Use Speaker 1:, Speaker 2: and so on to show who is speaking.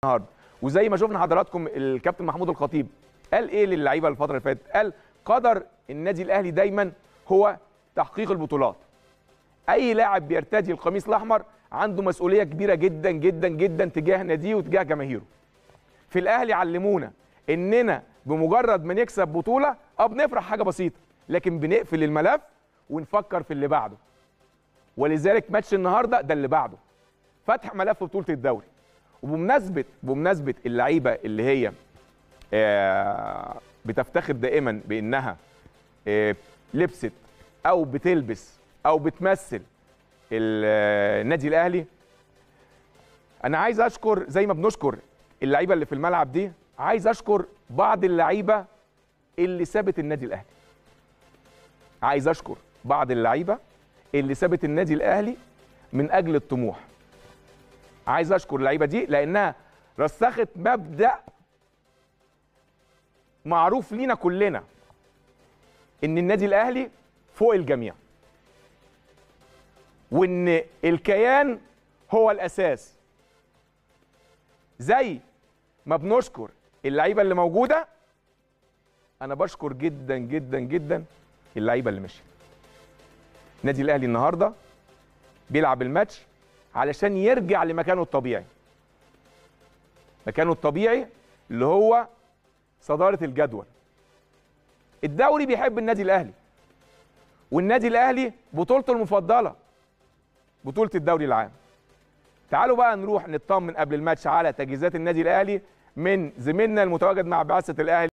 Speaker 1: النهارده وزي ما شفنا حضراتكم الكابتن محمود الخطيب قال ايه للعيبه الفتره اللي فاتت قال قدر النادي الاهلي دايما هو تحقيق البطولات اي لاعب بيرتدي القميص الاحمر عنده مسؤوليه كبيره جدا جدا جدا تجاه ناديه وتجاه جماهيره في الاهلي علمونا اننا بمجرد ما نكسب بطوله اه بنفرح حاجه بسيطه لكن بنقفل الملف ونفكر في اللي بعده ولذلك ماتش النهارده ده اللي بعده فتح ملف بطوله الدوري وبمناسبه بمناسبه اللعيبه اللي هي آه، بتفتخر دائما بانها آه، لبست او بتلبس او بتمثل ال- النادي الاهلي انا عايز اشكر زي ما بنشكر اللعيبه اللي في الملعب دي عايز اشكر بعض اللعيبه اللي سابت النادي الاهلي عايز اشكر بعض اللعيبه اللي سابت النادي الاهلي من اجل الطموح عايز اشكر اللعيبه دي لانها رسخت مبدا معروف لينا كلنا ان النادي الاهلي فوق الجميع وان الكيان هو الاساس زي ما بنشكر اللعيبه اللي موجوده انا بشكر جدا جدا جدا اللعيبه اللي مشيت النادي الاهلي النهارده بيلعب الماتش علشان يرجع لمكانه الطبيعي مكانه الطبيعي اللي هو صداره الجدول الدوري بيحب النادي الاهلي والنادي الاهلي بطولته المفضله بطوله الدوري العام تعالوا بقى نروح نطمن قبل الماتش على تجهيزات النادي الاهلي من زميلنا المتواجد مع بعثه الاهلي